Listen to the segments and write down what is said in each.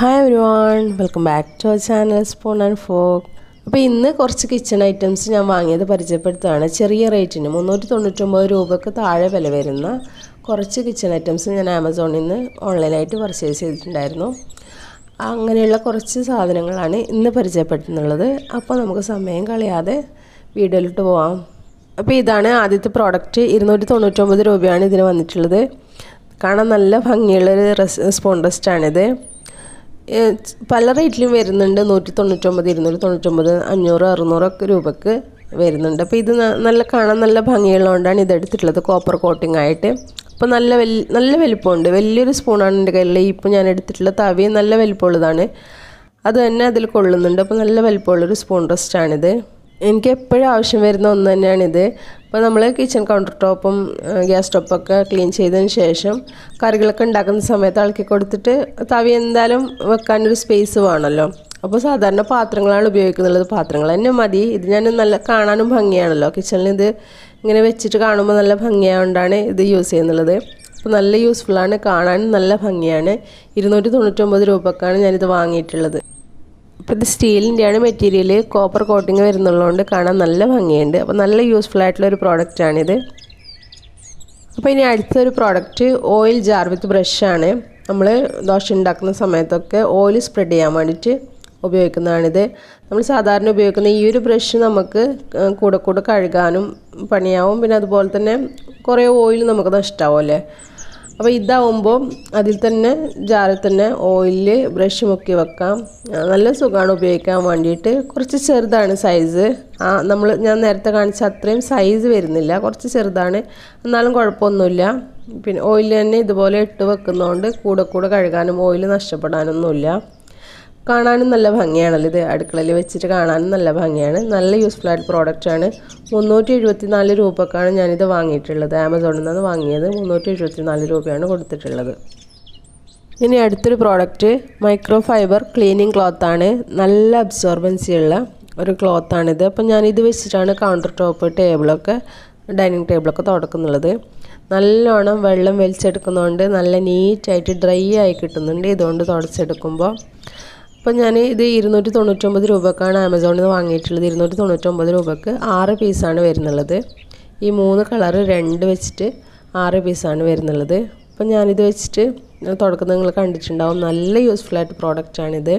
hi everyone welcome back to our channel spoon and fork അപ്പോൾ ഇന്ന് കുറച്ച് kitchen items ഞാൻ വാങ്ങിയത് പരിചയപ്പെടുത്തുകയാണ് ചെറിയ റേറ്റിന് മുന്നൂറ്റി തൊണ്ണൂറ്റൊമ്പത് രൂപയ്ക്ക് താഴെ വില വരുന്ന കുറച്ച് കിച്ചൺ ഐറ്റംസ് ഞാൻ ആമസോണിൽ നിന്ന് ഓൺലൈനായിട്ട് പർച്ചേസ് ചെയ്തിട്ടുണ്ടായിരുന്നു അങ്ങനെയുള്ള കുറച്ച് സാധനങ്ങളാണ് ഇന്ന് പരിചയപ്പെടുത്തുന്നുള്ളത് അപ്പോൾ നമുക്ക് സമയം കളയാതെ വീഡിയോയിലിട്ട് പോവാം അപ്പോൾ ഇതാണ് ആദ്യത്തെ പ്രോഡക്റ്റ് ഇരുന്നൂറ്റി തൊണ്ണൂറ്റൊമ്പത് രൂപയാണ് ഇതിന് വന്നിട്ടുള്ളത് കാണാൻ നല്ല ഭംഗിയുള്ളൊരു റെസ് സ്പോൺ റെസ്റ്റാണിത് പല റേറ്റിലും വരുന്നുണ്ട് നൂറ്റി തൊണ്ണൂറ്റൊമ്പത് ഇരുന്നൂറ്റി തൊണ്ണൂറ്റൊമ്പത് അഞ്ഞൂറ് അറുന്നൂറൊക്കെ രൂപക്ക് വരുന്നുണ്ട് അപ്പോൾ ഇത് നല്ല കാണാൻ നല്ല ഭംഗിയുള്ളതുകൊണ്ടാണ് ഇത് എടുത്തിട്ടുള്ളത് കോപ്പർ കോട്ടിംഗ് ആയിട്ട് അപ്പോൾ നല്ല വലിയ നല്ല വലിപ്പമുണ്ട് വലിയൊരു സ്പൂണാണ് എൻ്റെ കയ്യിൽ ഇപ്പോൾ ഞാൻ എടുത്തിട്ടുള്ള തവി നല്ല വലിപ്പമുള്ളതാണ് അത് തന്നെ അതിൽ കൊള്ളുന്നുണ്ട് അപ്പോൾ നല്ല വലിപ്പമുള്ളൊരു സ്പൂൺ റെസ്റ്റാണിത് എനിക്ക് എപ്പോഴും ആവശ്യം വരുന്ന ഒന്ന് തന്നെയാണിത് അപ്പോൾ നമ്മൾ കിച്ചൺ കൗണ്ടർ ടോപ്പും ഗ്യാസ് സ്റ്റോപ്പൊക്കെ ക്ലീൻ ചെയ്തതിന് ശേഷം കറികളൊക്കെ ഉണ്ടാക്കുന്ന സമയത്ത് ഇളക്കി കൊടുത്തിട്ട് തവി എന്തായാലും വെക്കാനൊരു സ്പേസ് വേണമല്ലോ അപ്പോൾ സാധാരണ പാത്രങ്ങളാണ് ഉപയോഗിക്കുന്നുള്ളത് പാത്രങ്ങൾ തന്നെ മതി ഇത് ഞാൻ നല്ല കാണാനും ഭംഗിയാണല്ലോ കിച്ചണിൽ ഇത് ഇങ്ങനെ വെച്ചിട്ട് കാണുമ്പോൾ നല്ല ഭംഗിയായതുകൊണ്ടാണ് ഇത് യൂസ് ചെയ്യുന്നുള്ളത് അപ്പോൾ നല്ല യൂസ്ഫുള്ളാണ് കാണാൻ നല്ല ഭംഗിയാണ് ഇരുന്നൂറ്റി തൊണ്ണൂറ്റൊമ്പത് രൂപക്കാണ് ഞാനിത് വാങ്ങിയിട്ടുള്ളത് അപ്പോൾ ഇത് സ്റ്റീലിൻ്റെയാണ് മെറ്റീരിയൽ കോപ്പർ കോട്ടിങ് വരുന്നുള്ളതുകൊണ്ട് കാണാൻ നല്ല ഭംഗിയുണ്ട് അപ്പോൾ നല്ല യൂസ്ഫുൾ ആയിട്ടുള്ള ഒരു പ്രോഡക്റ്റാണിത് അപ്പോൾ ഇനി അടുത്തൊരു പ്രോഡക്റ്റ് ഓയിൽ ജാർ വിത്ത് ബ്രഷാണ് നമ്മൾ ദോശ ഉണ്ടാക്കുന്ന സമയത്തൊക്കെ ഓയിൽ സ്പ്രെഡ് ചെയ്യാൻ വേണ്ടിയിട്ട് ഉപയോഗിക്കുന്നതാണിത് നമ്മൾ സാധാരണ ഉപയോഗിക്കുന്ന ഈ ഒരു ബ്രഷ് നമുക്ക് കൂടെ കൂടെ കഴുകാനും പണിയാവും പിന്നെ അതുപോലെ തന്നെ കുറേ ഓയിൽ നമുക്ക് നഷ്ടമാവും അല്ലേ അപ്പോൾ ഇതാവുമ്പോൾ അതിൽ തന്നെ ജാറിൽ തന്നെ ഓയിലിൽ ബ്രഷ് മുക്കി വെക്കാം നല്ല സുഖമാണ് ഉപയോഗിക്കാൻ വേണ്ടിയിട്ട് കുറച്ച് ചെറുതാണ് സൈസ് ആ നമ്മൾ ഞാൻ നേരത്തെ കാണിച്ച അത്രയും സൈസ് വരുന്നില്ല കുറച്ച് ചെറുതാണ് എന്നാലും കുഴപ്പമൊന്നുമില്ല പിന്നെ ഓയിൽ തന്നെ ഇതുപോലെ ഇട്ട് വെക്കുന്നതുകൊണ്ട് കൂടെ കൂടെ കഴുകാനും ഓയിൽ നഷ്ടപ്പെടാനൊന്നുമില്ല കാണാനും നല്ല ഭംഗിയാണല്ലോ ഇത് അടുക്കളയിൽ വെച്ചിട്ട് കാണാനും നല്ല ഭംഗിയാണ് നല്ല യൂസ്ഫുൾ ആയിട്ട് പ്രോഡക്റ്റാണ് മുന്നൂറ്റി എഴുപത്തി നാല് രൂപക്കാണ് ഞാനിത് വാങ്ങിയിട്ടുള്ളത് ആമസോണിൽ നിന്ന് വാങ്ങിയത് മുന്നൂറ്റി എഴുപത്തി നാല് രൂപയാണ് കൊടുത്തിട്ടുള്ളത് ഇനി അടുത്തൊരു പ്രോഡക്റ്റ് മൈക്രോ ഫൈബർ ക്ലീനിങ് ക്ലോത്താണ് നല്ല അബ്സോർബൻസി ഉള്ള ഒരു ക്ലോത്താണിത് അപ്പം ഞാനിത് വെച്ചിട്ടാണ് കൗണ്ടർ ടോപ്പ് ടേബിളൊക്കെ ഡൈനിങ് ടേബിളൊക്കെ തുടക്കുന്നുള്ളത് നല്ലോണം വെള്ളം വലിച്ചെടുക്കുന്നതുകൊണ്ട് നല്ല നീറ്റായിട്ട് ഡ്രൈ ആയി കിട്ടുന്നുണ്ട് ഇതുകൊണ്ട് തുടച്ചെടുക്കുമ്പോൾ അപ്പം ഞാൻ ഇത് ഇരുന്നൂറ്റി തൊണ്ണൂറ്റൊമ്പത് രൂപക്കാണ് ആമസോണിൽ നിന്ന് വാങ്ങിയിട്ടുള്ളത് ഇരുന്നൂറ്റി തൊണ്ണൂറ്റൊമ്പത് രൂപക്ക് ആറ് പീസാണ് വരുന്നുള്ളത് ഈ മൂന്ന് കളറ് രണ്ട് വെച്ചിട്ട് ആറ് പീസാണ് വരുന്നുള്ളത് അപ്പം ഞാനിത് വെച്ചിട്ട് തുടക്കം നിങ്ങൾ കണ്ടിട്ടുണ്ടാവും നല്ല യൂസ്ഫുൾ ആയിട്ട് പ്രോഡക്റ്റാണിത്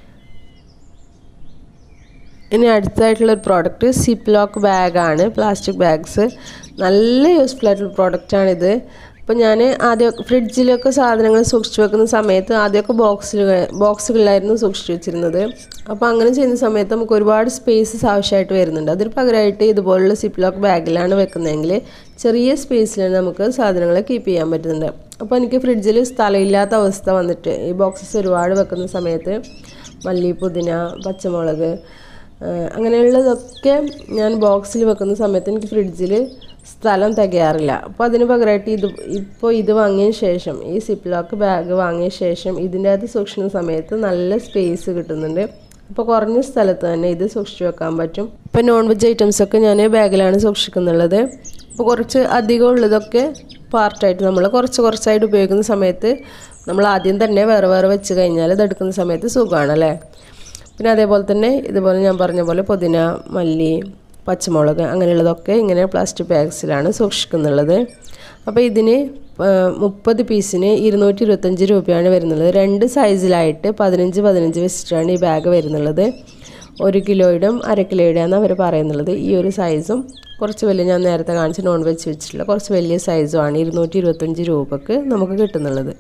ഇനി അടുത്തായിട്ടുള്ള ഒരു പ്രോഡക്റ്റ് സിപ്പ് ലോക്ക് ബാഗാണ് പ്ലാസ്റ്റിക് ബാഗ്സ് നല്ല യൂസ്ഫുൾ ആയിട്ടുള്ള പ്രോഡക്റ്റാണിത് അപ്പോൾ ഞാൻ ആദ്യം ഫ്രിഡ്ജിലൊക്കെ സാധനങ്ങൾ സൂക്ഷിച്ചു വെക്കുന്ന സമയത്ത് ആദ്യമൊക്കെ ബോക്സിൽ ബോക്സുകളിലായിരുന്നു സൂക്ഷിച്ചു വെച്ചിരുന്നത് അപ്പോൾ അങ്ങനെ ചെയ്യുന്ന സമയത്ത് നമുക്ക് ഒരുപാട് സ്പേസസ് ആവശ്യമായിട്ട് വരുന്നുണ്ട് അതിന് പകരമായിട്ട് ഇതുപോലുള്ള സിപ്പ് ലോക്ക് ബാഗിലാണ് വെക്കുന്നതെങ്കിൽ ചെറിയ സ്പേസിൽ നമുക്ക് സാധനങ്ങൾ കീപ്പ് ചെയ്യാൻ പറ്റുന്നുണ്ട് അപ്പോൾ എനിക്ക് ഫ്രിഡ്ജിൽ സ്ഥലമില്ലാത്ത അവസ്ഥ വന്നിട്ട് ഈ ബോക്സസ് ഒരുപാട് വെക്കുന്ന സമയത്ത് മല്ലി പുതിന പച്ചമുളക് അങ്ങനെയുള്ളതൊക്കെ ഞാൻ ബോക്സിൽ വെക്കുന്ന സമയത്ത് എനിക്ക് ഫ്രിഡ്ജിൽ സ്ഥലം തികയാറില്ല അപ്പോൾ അതിന് പകരമായിട്ട് ഇത് ഇപ്പോൾ ഇത് വാങ്ങിയ ശേഷം ഈ സിപ്പ് ലോക്ക് ബാഗ് വാങ്ങിയ ശേഷം ഇതിൻ്റെ അകത്ത് സൂക്ഷിക്കുന്ന സമയത്ത് നല്ല സ്പേസ് കിട്ടുന്നുണ്ട് അപ്പോൾ കുറഞ്ഞ സ്ഥലത്ത് തന്നെ ഇത് സൂക്ഷിച്ചു വെക്കാൻ പറ്റും ഇപ്പോൾ നോൺ വെജ് ഐറ്റംസൊക്കെ ഞാൻ ബാഗിലാണ് സൂക്ഷിക്കുന്നുള്ളത് അപ്പോൾ കുറച്ച് അധികം ഉള്ളതൊക്കെ പാർട്ടായിട്ട് നമ്മൾ കുറച്ച് കുറച്ചായിട്ട് ഉപയോഗിക്കുന്ന സമയത്ത് നമ്മൾ ആദ്യം തന്നെ വേറെ വേറെ വെച്ച് കഴിഞ്ഞാൽ ഇത് എടുക്കുന്ന സമയത്ത് സുഖമാണ് അല്ലേ പിന്നെ അതേപോലെ തന്നെ ഇതുപോലെ ഞാൻ പറഞ്ഞ പോലെ പുതിന മല്ലി പച്ചമുളക് അങ്ങനെയുള്ളതൊക്കെ ഇങ്ങനെ പ്ലാസ്റ്റിക് ബാഗ്സിലാണ് സൂക്ഷിക്കുന്നുള്ളത് അപ്പോൾ ഇതിന് മുപ്പത് പീസിന് ഇരുന്നൂറ്റി ഇരുപത്തഞ്ച് രൂപയാണ് വരുന്നത് രണ്ട് സൈസിലായിട്ട് പതിനഞ്ച് പതിനഞ്ച് വെച്ചിട്ടാണ് ഈ ബാഗ് വരുന്നുള്ളത് ഒരു കിലോയുടെയും അര കിലോയുടെയാണ് അവർ പറയുന്നുള്ളത് ഈ ഒരു സൈസും കുറച്ച് വലിയ ഞാൻ നേരത്തെ കാണിച്ച നോൺ വെജ് വെച്ചിട്ടുള്ള കുറച്ച് വലിയ സൈസുമാണ് ഇരുന്നൂറ്റി ഇരുപത്തഞ്ച് രൂപക്ക് നമുക്ക് കിട്ടുന്നുള്ളത്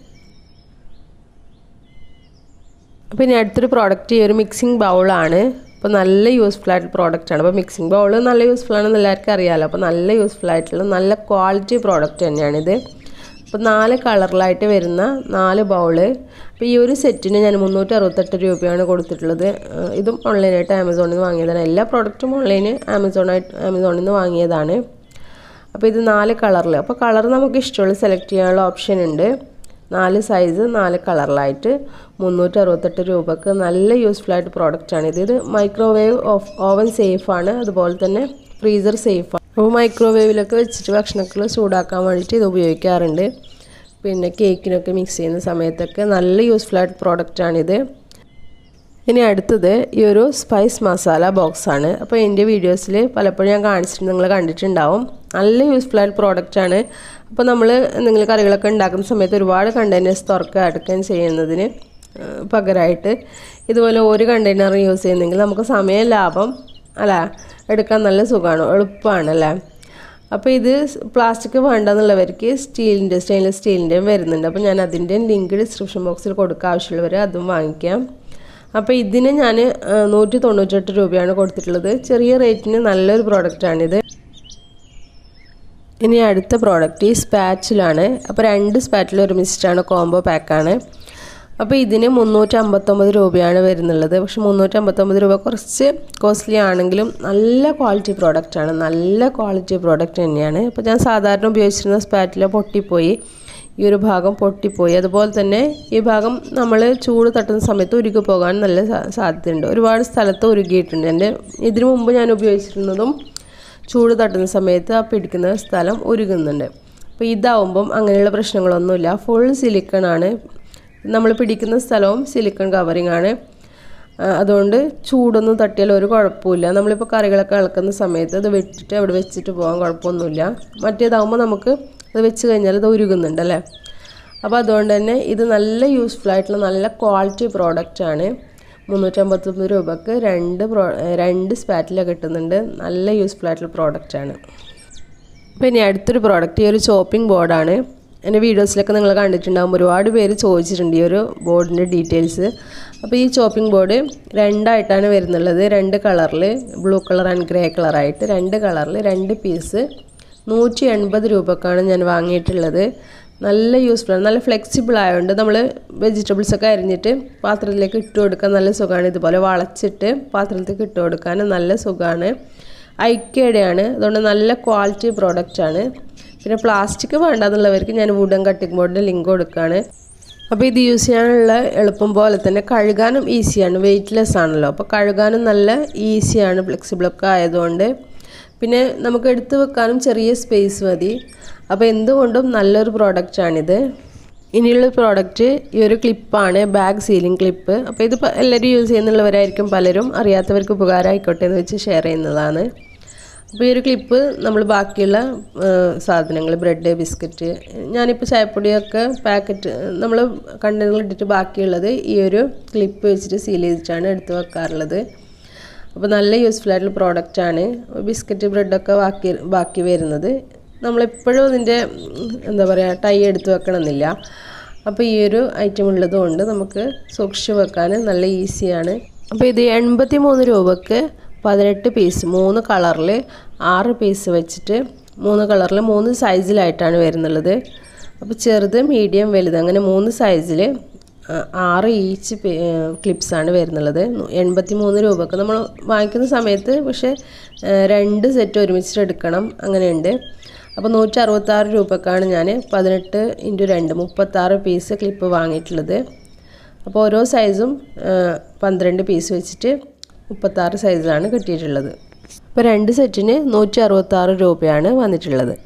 അപ്പോൾ ഇനി അടുത്തൊരു പ്രോഡക്റ്റ് ഈ ഒരു മിക്സിംഗ് ബൗളാണ് അപ്പോൾ നല്ല യൂസ്ഫുൾ ആയിട്ടുള്ള പ്രോഡക്റ്റാണ് അപ്പോൾ മിക്സിംഗ് ബൗൾ നല്ല യൂസ്ഫുൾ ആണെന്ന് എല്ലാവർക്കും അറിയാമല്ലോ അപ്പോൾ നല്ല യൂസ്ഫുൾ ആയിട്ടുള്ള നല്ല ക്വാളിറ്റി പ്രോഡക്റ്റ് തന്നെയാണിത് അപ്പോൾ നാല് കളറിലായിട്ട് വരുന്ന നാല് ബൗള് അപ്പോൾ ഈ ഒരു സെറ്റിന് ഞാൻ മുന്നൂറ്റി അറുപത്തെട്ട് രൂപയാണ് കൊടുത്തിട്ടുള്ളത് ഇതും ഓൺലൈനായിട്ട് ആമസോണിൽ നിന്ന് വാങ്ങിയതാണ് എല്ലാ പ്രോഡക്റ്റും ഓൺലൈന് ആമസോണായിട്ട് ആമസോണിൽ നിന്ന് വാങ്ങിയതാണ് അപ്പോൾ ഇത് നാല് കളറിൽ അപ്പോൾ കളർ നമുക്ക് ഇഷ്ടമുള്ള സെലക്ട് ചെയ്യാനുള്ള ഓപ്ഷൻ ഉണ്ട് നാല് സൈസ് നാല് കളറിലായിട്ട് മുന്നൂറ്റി അറുപത്തെട്ട് രൂപക്ക് നല്ല യൂസ്ഫുൾ ആയിട്ട് പ്രോഡക്റ്റാണ് ഇത് ഇത് മൈക്രോവേവ് ഓഫ് ഓവൻ സേഫാണ് അതുപോലെ തന്നെ ഫ്രീസർ സേഫാണ് അപ്പോൾ മൈക്രോവേവിലൊക്കെ വെച്ചിട്ട് ഭക്ഷണങ്ങൾ ചൂടാക്കാൻ വേണ്ടിയിട്ട് ഇത് ഉപയോഗിക്കാറുണ്ട് പിന്നെ കേക്കിനൊക്കെ മിക്സ് ചെയ്യുന്ന സമയത്തൊക്കെ നല്ല യൂസ്ഫുൾ ആയിട്ട് പ്രോഡക്റ്റാണിത് ഇനി അടുത്തത് ഈ ഒരു സ്പൈസ് മസാല ബോക്സാണ് അപ്പോൾ എൻ്റെ വീഡിയോസിൽ പലപ്പോഴും ഞാൻ കാണിച്ചിട്ട് നിങ്ങൾ കണ്ടിട്ടുണ്ടാവും നല്ല യൂസ്ഫുൾ ആയിട്ട് പ്രോഡക്റ്റാണ് അപ്പോൾ നമ്മൾ എന്തെങ്കിലും കറികളൊക്കെ ഉണ്ടാക്കുന്ന സമയത്ത് ഒരുപാട് കണ്ടെയ്നേഴ്സ് തുറക്കുക അടക്കാൻ ചെയ്യുന്നതിന് പകരമായിട്ട് ഇതുപോലെ ഒരു കണ്ടെയ്നർ യൂസ് ചെയ്യുന്നെങ്കിൽ നമുക്ക് സമയം ലാഭം അല്ല എടുക്കാൻ നല്ല സുഖമാണ് എളുപ്പമാണ് അല്ലേ അപ്പോൾ ഇത് പ്ലാസ്റ്റിക് വേണ്ടെന്നുള്ളവർക്ക് സ്റ്റീലിൻ്റെ സ്റ്റെയിൻലെസ് സ്റ്റീലിൻ്റെയും വരുന്നുണ്ട് അപ്പോൾ ഞാൻ അതിൻ്റെ ലിങ്ക് ഡിസ്ക്രിപ്ഷൻ ബോക്സിൽ കൊടുക്കുക ആവശ്യമുള്ളവർ അതും വാങ്ങിക്കാം അപ്പോൾ ഇതിന് ഞാൻ നൂറ്റി തൊണ്ണൂറ്റെട്ട് രൂപയാണ് കൊടുത്തിട്ടുള്ളത് ചെറിയ റേറ്റിന് നല്ലൊരു പ്രോഡക്റ്റാണിത് ഇനി അടുത്ത പ്രോഡക്റ്റ് ഈ സ്പാച്ചിലാണ് അപ്പോൾ രണ്ട് സ്പാറ്റിൽ ഒരുമിച്ചിട്ടാണ് കോംബോ പാക്കാണ് അപ്പോൾ ഇതിന് മുന്നൂറ്റി അമ്പത്തൊമ്പത് രൂപയാണ് വരുന്നുള്ളത് പക്ഷെ മുന്നൂറ്റി അമ്പത്തൊമ്പത് രൂപ കുറച്ച് കോസ്റ്റ്ലി ആണെങ്കിലും നല്ല ക്വാളിറ്റി പ്രോഡക്റ്റാണ് നല്ല ക്വാളിറ്റി പ്രോഡക്റ്റ് തന്നെയാണ് അപ്പോൾ ഞാൻ സാധാരണ ഉപയോഗിച്ചിരുന്ന സ്പാറ്റിൽ പൊട്ടിപ്പോയി ഈ ഒരു ഭാഗം പൊട്ടിപ്പോയി അതുപോലെ തന്നെ ഈ ഭാഗം നമ്മൾ ചൂട് തട്ടുന്ന സമയത്ത് ഉരുകി പോകാൻ നല്ല സാധ്യതയുണ്ട് ഒരുപാട് സ്ഥലത്ത് ഉരുകിയിട്ടുണ്ട് എൻ്റെ ഇതിനു മുമ്പ് ഞാൻ ഉപയോഗിച്ചിരുന്നതും ചൂട് തട്ടുന്ന സമയത്ത് ആ പിടിക്കുന്ന സ്ഥലം ഉരുകുന്നുണ്ട് അപ്പോൾ ഇതാവുമ്പം അങ്ങനെയുള്ള പ്രശ്നങ്ങളൊന്നുമില്ല ഫുൾ സിലിക്കൺ ആണ് നമ്മൾ പിടിക്കുന്ന സ്ഥലവും സിലിക്കൺ കവറിങ് ആണ് അതുകൊണ്ട് ചൂടൊന്നും തട്ടിയാൽ ഒരു കുഴപ്പമില്ല നമ്മളിപ്പോൾ കറികളൊക്കെ ഇളക്കുന്ന സമയത്ത് അത് വെച്ചിട്ട് അവിടെ വെച്ചിട്ട് പോകാൻ കുഴപ്പമൊന്നുമില്ല മറ്റേതാകുമ്പോൾ നമുക്ക് അത് വെച്ച് കഴിഞ്ഞാൽ അത് ഉരുകുന്നുണ്ട് അല്ലേ അപ്പോൾ അതുകൊണ്ട് തന്നെ ഇത് നല്ല യൂസ്ഫുൾ ആയിട്ടുള്ള നല്ല ക്വാളിറ്റി പ്രോഡക്റ്റാണ് മുന്നൂറ്റമ്പത്തൊമ്പത് രൂപക്ക് രണ്ട് പ്രോ രണ്ട് സ്പാറ്റില കിട്ടുന്നുണ്ട് നല്ല യൂസ്ഫുൾ ആയിട്ടുള്ള പ്രോഡക്റ്റാണ് അപ്പോൾ ഇനി അടുത്തൊരു പ്രോഡക്റ്റ് ഈ ഒരു ചോപ്പിംഗ് ബോർഡാണ് എൻ്റെ വീഡിയോസിലൊക്കെ നിങ്ങൾ കണ്ടിട്ടുണ്ടാകും ഒരുപാട് പേര് ചോദിച്ചിട്ടുണ്ട് ഈ ഒരു ബോർഡിൻ്റെ ഡീറ്റെയിൽസ് അപ്പോൾ ഈ ചോപ്പിംഗ് ബോർഡ് രണ്ടായിട്ടാണ് വരുന്നുള്ളത് രണ്ട് കളറിൽ ബ്ലൂ കളർ ആൻഡ് ഗ്രേ കളറായിട്ട് രണ്ട് കളറിൽ രണ്ട് പീസ് നൂറ്റി എൺപത് രൂപക്കാണ് ഞാൻ വാങ്ങിയിട്ടുള്ളത് നല്ല യൂസ്ഫുൾ ആണ് നല്ല ഫ്ലെക്സിബിൾ ആയതുകൊണ്ട് നമ്മൾ വെജിറ്റബിൾസ് ഒക്കെ അരിഞ്ഞിട്ട് പാത്രത്തിലേക്ക് ഇട്ട് കൊടുക്കാൻ നല്ല സുഖമാണ് ഇതുപോലെ വളച്ചിട്ട് പാത്രത്തിലേക്ക് ഇട്ട് കൊടുക്കാൻ നല്ല സുഖമാണ് ഐക്യയുടെയാണ് അതുകൊണ്ട് നല്ല ക്വാളിറ്റി പ്രോഡക്റ്റാണ് പിന്നെ പ്ലാസ്റ്റിക് വേണ്ടെന്നുള്ളവർക്ക് ഞാൻ വുഡൻ കട്ടിംഗ് ബോർഡിൻ്റെ ലിങ്ക് കൊടുക്കുകയാണ് അപ്പോൾ ഇത് യൂസ് ചെയ്യാനുള്ള എളുപ്പം പോലെ തന്നെ കഴുകാനും ഈസിയാണ് വെയ്റ്റ്ലെസ് ആണല്ലോ അപ്പോൾ കഴുകാനും നല്ല ഈസിയാണ് ഫ്ലെക്സിബിളൊക്കെ ആയതുകൊണ്ട് പിന്നെ നമുക്ക് എടുത്തു വെക്കാനും ചെറിയ സ്പേസ് മതി അപ്പോൾ എന്തുകൊണ്ടും നല്ലൊരു പ്രോഡക്റ്റാണിത് ഇനിയുള്ള പ്രോഡക്റ്റ് ഈ ഒരു ക്ലിപ്പാണ് ബാഗ് സീലിംഗ് ക്ലിപ്പ് അപ്പോൾ ഇത് എല്ലാവരും യൂസ് ചെയ്യുന്നുള്ളവരായിരിക്കും പലരും അറിയാത്തവർക്ക് ഉപകാരമായിക്കോട്ടെ എന്ന് വെച്ച് ഷെയർ ചെയ്യുന്നതാണ് അപ്പോൾ ഈ ഒരു ക്ലിപ്പ് നമ്മൾ ബാക്കിയുള്ള സാധനങ്ങൾ ബ്രെഡ് ബിസ്ക്കറ്റ് ഞാനിപ്പോൾ ചായപ്പൊടിയൊക്കെ പാക്കറ്റ് നമ്മൾ കണ്ടെയ്നറിൽ ഇട്ടിട്ട് ബാക്കിയുള്ളത് ഈ ഒരു ക്ലിപ്പ് വെച്ചിട്ട് സീൽ ചെയ്തിട്ടാണ് എടുത്ത് വെക്കാറുള്ളത് അപ്പോൾ നല്ല യൂസ്ഫുൾ ആയിട്ടുള്ള പ്രോഡക്റ്റാണ് ബിസ്ക്കറ്റ് ബ്രെഡൊക്കെ ബാക്കി ബാക്കി വരുന്നത് നമ്മളെപ്പോഴും അതിൻ്റെ എന്താ പറയുക ടൈ എടുത്ത് വെക്കണമെന്നില്ല അപ്പോൾ ഈ ഒരു ഐറ്റം ഉള്ളത് കൊണ്ട് നമുക്ക് സൂക്ഷിച്ച് വെക്കാൻ നല്ല ഈസിയാണ് അപ്പോൾ ഇത് എൺപത്തി മൂന്ന് രൂപക്ക് പതിനെട്ട് പീസ് മൂന്ന് കളറിൽ ആറ് പീസ് വെച്ചിട്ട് മൂന്ന് കളറിൽ മൂന്ന് സൈസിലായിട്ടാണ് വരുന്നുള്ളത് അപ്പോൾ ചെറുത് മീഡിയം വലുത് അങ്ങനെ മൂന്ന് സൈസിൽ ആറ് ഈച്ച് ക്ലിപ്സാണ് വരുന്നുള്ളത് എൺപത്തി മൂന്ന് രൂപക്ക് നമ്മൾ വാങ്ങിക്കുന്ന സമയത്ത് പക്ഷേ രണ്ട് സെറ്റ് ഒരുമിച്ചിട്ട് എടുക്കണം അങ്ങനെയുണ്ട് അപ്പോൾ നൂറ്റി അറുപത്താറ് രൂപക്കാണ് ഞാൻ പതിനെട്ട് ഇൻറ്റു രണ്ട് മുപ്പത്താറ് പീസ് ക്ലിപ്പ് വാങ്ങിയിട്ടുള്ളത് അപ്പോൾ ഓരോ സൈസും പന്ത്രണ്ട് പീസ് വെച്ചിട്ട് മുപ്പത്താറ് സൈസിലാണ് കിട്ടിയിട്ടുള്ളത് അപ്പോൾ രണ്ട് സെറ്റിന് നൂറ്റി അറുപത്താറ് രൂപയാണ് വന്നിട്ടുള്ളത്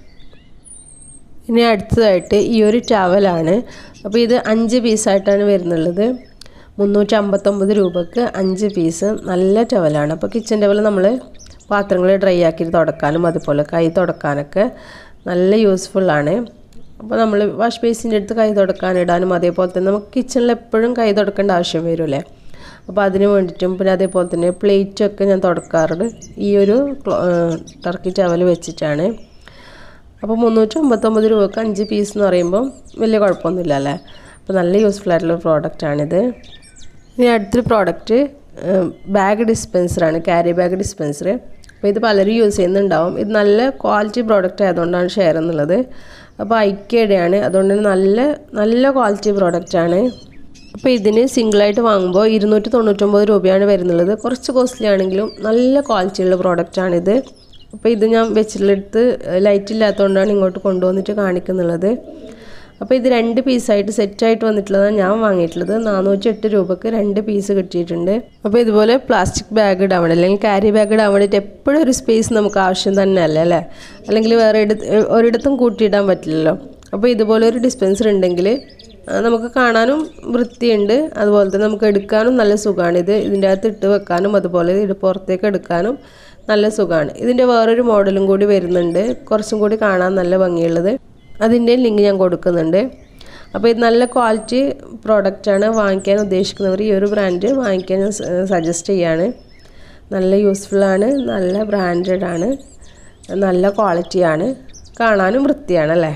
ഇനി അടുത്തതായിട്ട് ഈ ഒരു ടവലാണ് അപ്പോൾ ഇത് അഞ്ച് പീസായിട്ടാണ് വരുന്നുള്ളത് മുന്നൂറ്റി അമ്പത്തൊമ്പത് രൂപക്ക് അഞ്ച് പീസ് നല്ല ടവലാണ് അപ്പോൾ കിച്ചൺ ടവൽ നമ്മൾ പാത്രങ്ങൾ ഡ്രൈ ആക്കി തുടക്കാനും അതുപോലെ കൈ തുടക്കാനൊക്കെ നല്ല യൂസ്ഫുള്ളാണ് അപ്പോൾ നമ്മൾ വാഷ് ബേസിൻ്റെ അടുത്ത് കൈ തുടക്കാനിടാനും അതേപോലെ തന്നെ നമുക്ക് കിച്ചണിൽ എപ്പോഴും കൈ തുടക്കേണ്ട ആവശ്യം വരുമല്ലേ അപ്പോൾ അതിന് വേണ്ടിയിട്ടും പിന്നെ അതേപോലെ തന്നെ പ്ലേറ്റൊക്കെ ഞാൻ തുടക്കാറുണ്ട് ഈ ഒരു ടർക്കി ടവൽ വെച്ചിട്ടാണ് അപ്പോൾ മുന്നൂറ്റി അമ്പത്തൊമ്പത് രൂപക്ക് അഞ്ച് പീസ് എന്ന് പറയുമ്പോൾ വലിയ കുഴപ്പമൊന്നുമില്ല അല്ലേ അപ്പോൾ നല്ല യൂസ്ഫുൾ ആയിട്ടുള്ള പ്രോഡക്റ്റാണിത് ഇനി അടുത്തൊരു പ്രോഡക്റ്റ് ബാഗ് ഡിസ്പെൻസറാണ് ക്യാരി ബാഗ് ഡിസ്പെൻസർ അപ്പോൾ ഇത് പലരും യൂസ് ചെയ്യുന്നുണ്ടാവും ഇത് നല്ല ക്വാളിറ്റി പ്രോഡക്റ്റ് ആയതുകൊണ്ടാണ് ഷെയർ എന്നുള്ളത് അപ്പോൾ ഐക്യയുടെയാണ് അതുകൊണ്ട് തന്നെ നല്ല നല്ല ക്വാളിറ്റി പ്രോഡക്റ്റാണ് അപ്പോൾ ഇതിന് സിംഗിളായിട്ട് വാങ്ങുമ്പോൾ ഇരുന്നൂറ്റി തൊണ്ണൂറ്റൊമ്പത് രൂപയാണ് വരുന്നുള്ളത് കുറച്ച് കോസ്റ്റ്ലി ആണെങ്കിലും നല്ല ക്വാളിറ്റിയുള്ള പ്രോഡക്റ്റാണിത് അപ്പോൾ ഇത് ഞാൻ വെച്ചിട്ടെടുത്ത് ലൈറ്റ് ഇല്ലാത്തതുകൊണ്ടാണ് ഇങ്ങോട്ട് കൊണ്ടുവന്നിട്ട് കാണിക്കുന്നുള്ളത് അപ്പോൾ ഇത് രണ്ട് പീസായിട്ട് സെറ്റായിട്ട് വന്നിട്ടുള്ളതാണ് ഞാൻ വാങ്ങിയിട്ടുള്ളത് നാനൂറ്റി എട്ട് രൂപക്ക് രണ്ട് പീസ് കിട്ടിയിട്ടുണ്ട് അപ്പോൾ ഇതുപോലെ പ്ലാസ്റ്റിക് ബാഗ് ഇടാൻ വേണ്ടി അല്ലെങ്കിൽ ക്യാരി ബാഗ് ഇടാൻ വേണ്ടിയിട്ട് എപ്പോഴും ഒരു സ്പേസ് നമുക്ക് ആവശ്യം തന്നെ അല്ലേ അല്ലേ അല്ലെങ്കിൽ വേറെ ഇട ഒരിടത്തും കൂട്ടിയിടാൻ പറ്റില്ലല്ലോ അപ്പോൾ ഇതുപോലെ ഒരു ഡിസ്പെൻസർ ഉണ്ടെങ്കിൽ നമുക്ക് കാണാനും വൃത്തിയുണ്ട് അതുപോലെ തന്നെ നമുക്ക് എടുക്കാനും നല്ല സുഖമാണ് ഇത് ഇതിൻ്റെ അകത്ത് ഇട്ട് വെക്കാനും അതുപോലെ ഇത് പുറത്തേക്ക് എടുക്കാനും നല്ല സുഖമാണ് ഇതിൻ്റെ വേറൊരു മോഡലും കൂടി വരുന്നുണ്ട് കുറച്ചും കൂടി കാണാൻ നല്ല ഭംഗിയുള്ളത് അതിൻ്റെ ലിങ്ക് ഞാൻ കൊടുക്കുന്നുണ്ട് അപ്പോൾ ഇത് നല്ല ക്വാളിറ്റി പ്രോഡക്റ്റാണ് വാങ്ങിക്കാൻ ഉദ്ദേശിക്കുന്നവർ ഈ ഒരു ബ്രാൻഡ് വാങ്ങിക്കാൻ ഞാൻ സജസ്റ്റ് ചെയ്യാണ് നല്ല യൂസ്ഫുള്ളാണ് നല്ല ബ്രാൻഡഡ് ആണ് നല്ല ക്വാളിറ്റിയാണ് കാണാനും വൃത്തിയാണ് അല്ലേ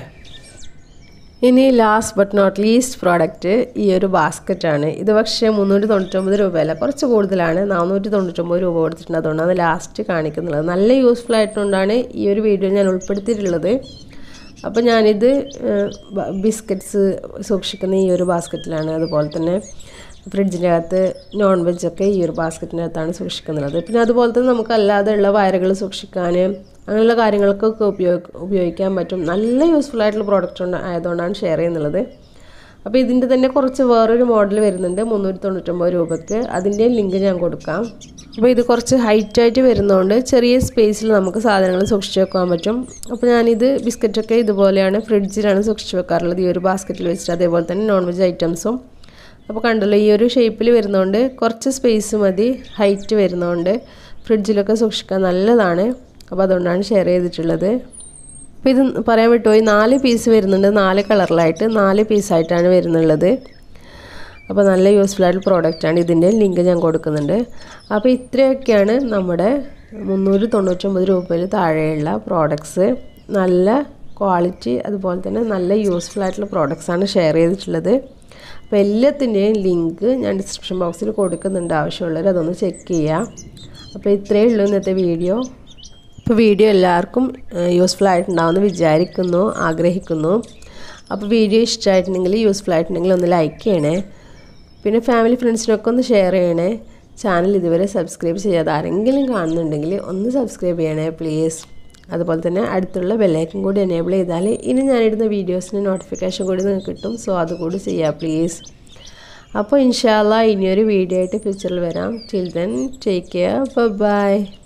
ഇനി last but not least product ഈ ഒരു ബാസ്ക്കറ്റാണ് ഇത് പക്ഷേ മുന്നൂറ്റി തൊണ്ണൂറ്റൊമ്പത് രൂപയല്ല കുറച്ച് കൂടുതലാണ് നാനൂറ്റി തൊണ്ണൂറ്റൊമ്പത് രൂപ കൊടുത്തിട്ടുണ്ട് അതുകൊണ്ടാണ് ലാസ്റ്റ് കാണിക്കുന്നുള്ളത് നല്ല യൂസ്ഫുൾ ആയിട്ടുകൊണ്ടാണ് ഈ ഒരു വീഡിയോ ഞാൻ ഉൾപ്പെടുത്തിയിട്ടുള്ളത് അപ്പോൾ ഞാനിത് ബിസ്ക്കറ്റ്സ് സൂക്ഷിക്കുന്ന ഈ ഒരു ബാസ്ക്കറ്റിലാണ് അതുപോലെ തന്നെ ഫ്രിഡ്ജിൻ്റെ അകത്ത് നോൺ വെജൊക്കെ ഈ ഒരു ബാസ്ക്കറ്റിൻ്റെ അകത്താണ് സൂക്ഷിക്കുന്നത് പിന്നെ അതുപോലെ തന്നെ നമുക്ക് അല്ലാതെയുള്ള വയറുകൾ സൂക്ഷിക്കാൻ അങ്ങനെയുള്ള കാര്യങ്ങൾക്കൊക്കെ ഉപയോഗ ഉപയോഗിക്കാൻ പറ്റും നല്ല യൂസ്ഫുൾ ആയിട്ടുള്ള പ്രോഡക്റ്റ് ഉണ്ട് ആയതുകൊണ്ടാണ് ഷെയർ ചെയ്യുന്നുള്ളത് അപ്പോൾ ഇതിൻ്റെ തന്നെ കുറച്ച് വേറൊരു മോഡൽ വരുന്നുണ്ട് മുന്നൂറ്റി തൊണ്ണൂറ്റൊമ്പത് രൂപയ്ക്ക് അതിൻ്റെ ലിങ്ക് ഞാൻ കൊടുക്കാം അപ്പോൾ ഇത് കുറച്ച് ഹൈറ്റായിട്ട് വരുന്നതുകൊണ്ട് ചെറിയ സ്പേസിൽ നമുക്ക് സാധനങ്ങൾ സൂക്ഷിച്ച് വെക്കാൻ പറ്റും അപ്പോൾ ഞാനിത് ബിസ്ക്കറ്റൊക്കെ ഇതുപോലെയാണ് ഫ്രിഡ്ജിലാണ് സൂക്ഷിച്ച് വെക്കാറുള്ളത് ഈ ഒരു ബാസ്ക്കറ്റിൽ വെച്ചിട്ട് അതേപോലെ തന്നെ നോൺ വെജ് ഐറ്റംസും അപ്പോൾ കണ്ടല്ലോ ഈ ഒരു ഷേപ്പിൽ വരുന്നതുകൊണ്ട് കുറച്ച് സ്പേസ് മതി ഹൈറ്റ് വരുന്നതുകൊണ്ട് ഫ്രിഡ്ജിലൊക്കെ സൂക്ഷിക്കാൻ നല്ലതാണ് അപ്പോൾ അതുകൊണ്ടാണ് ഷെയർ ചെയ്തിട്ടുള്ളത് അപ്പോൾ ഇത് പറയാൻ വിട്ടുപോയി നാല് പീസ് വരുന്നുണ്ട് നാല് കളറിലായിട്ട് നാല് പീസായിട്ടാണ് വരുന്നുള്ളത് അപ്പോൾ നല്ല യൂസ്ഫുൾ ആയിട്ടുള്ള പ്രോഡക്റ്റാണ് ഇതിൻ്റെ ലിങ്ക് ഞാൻ കൊടുക്കുന്നുണ്ട് അപ്പോൾ ഇത്രയൊക്കെയാണ് നമ്മുടെ മുന്നൂറ്റി തൊണ്ണൂറ്റൊമ്പത് രൂപയിൽ താഴെയുള്ള പ്രോഡക്ട്സ് നല്ല ക്വാളിറ്റി അതുപോലെ തന്നെ നല്ല യൂസ്ഫുൾ ആയിട്ടുള്ള പ്രോഡക്ട്സാണ് ഷെയർ ചെയ്തിട്ടുള്ളത് അപ്പോൾ എല്ലാത്തിൻ്റെയും ലിങ്ക് ഞാൻ ഡിസ്ക്രിപ്ഷൻ ബോക്സിൽ കൊടുക്കുന്നുണ്ട് ആവശ്യമുള്ളവർ അതൊന്ന് ചെക്ക് ചെയ്യാം അപ്പോൾ ഇത്രയേ ഉള്ളൂ ഇന്നത്തെ വീഡിയോ അപ്പോൾ വീഡിയോ എല്ലാവർക്കും യൂസ്ഫുൾ ആയിട്ടുണ്ടാവുമെന്ന് വിചാരിക്കുന്നു ആഗ്രഹിക്കുന്നു അപ്പോൾ വീഡിയോ ഇഷ്ടമായിട്ടുണ്ടെങ്കിൽ യൂസ്ഫുൾ ആയിട്ടുണ്ടെങ്കിൽ ഒന്ന് ലൈക്ക് ചെയ്യണേ പിന്നെ ഫാമിലി ഫ്രണ്ട്സിനൊക്കെ ഒന്ന് ഷെയർ ചെയ്യണേ ചാനൽ ഇതുവരെ സബ്സ്ക്രൈബ് ചെയ്യാതെ ആരെങ്കിലും കാണുന്നുണ്ടെങ്കിൽ ഒന്ന് സബ്സ്ക്രൈബ് ചെയ്യണേ പ്ലീസ് അതുപോലെ തന്നെ അടുത്തുള്ള ബെല്ലൈക്കൻ കൂടി എനേബിൾ ചെയ്താൽ ഇനി ഞാനിടുന്ന വീഡിയോസിന് നോട്ടിഫിക്കേഷൻ കൂടി നിങ്ങൾക്ക് കിട്ടും സോ അതുകൂടി ചെയ്യാം പ്ലീസ് അപ്പോൾ ഇൻഷാല്ല ഇനിയൊരു വീഡിയോ ആയിട്ട് ഫ്യൂച്ചറിൽ വരാം till then take care by